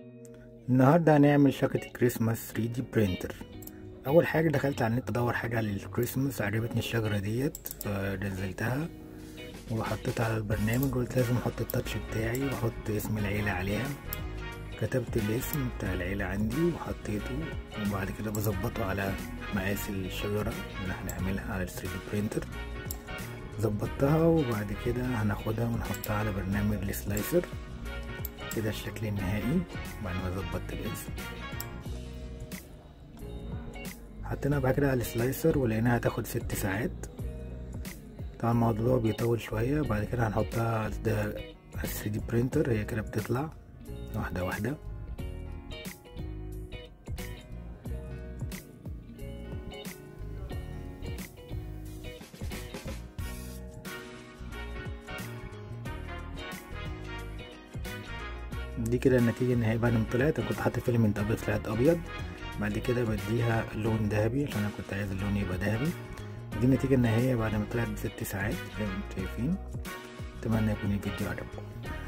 النهاردة هنعمل شجرة الكريسماس 3D برينتر أول حاجة دخلت على النت أدور حاجة على الكريسماس عجبتني الشجرة ديت فنزلتها وحطيتها على البرنامج قلت لازم أحط التاتش بتاعي وأحط اسم العيلة عليها كتبت الاسم بتاع العيلة عندي وحطيته وبعد كده بظبطه على مقاس الشجرة اللي هنعملها على ال 3D برينتر ظبطتها وبعد كده هناخدها ونحطها على برنامج السلايسر كده الشكل النهائي بعد ما ظبطت الاسم حطينا بعد كده على السلايسر ولقيناها هتاخد ست ساعات طبعا الموضوع بيطول شوية بعد كده هنحطها على ده على 3 دي برينتر هي كده بتطلع واحدة واحدة دي كده النتيجة النهائية بعد ما طلعت انا كنت حاطط فيلمنت ابيض طلعت ابيض بعد كده بديها لون ذهبي عشان انا كنت عايز اللون يبقى ذهبي دي النتيجة النهائية بعد ما طلعت بست ساعات زي ما انتم شايفين اتمنى يكون الفيديو عجبكم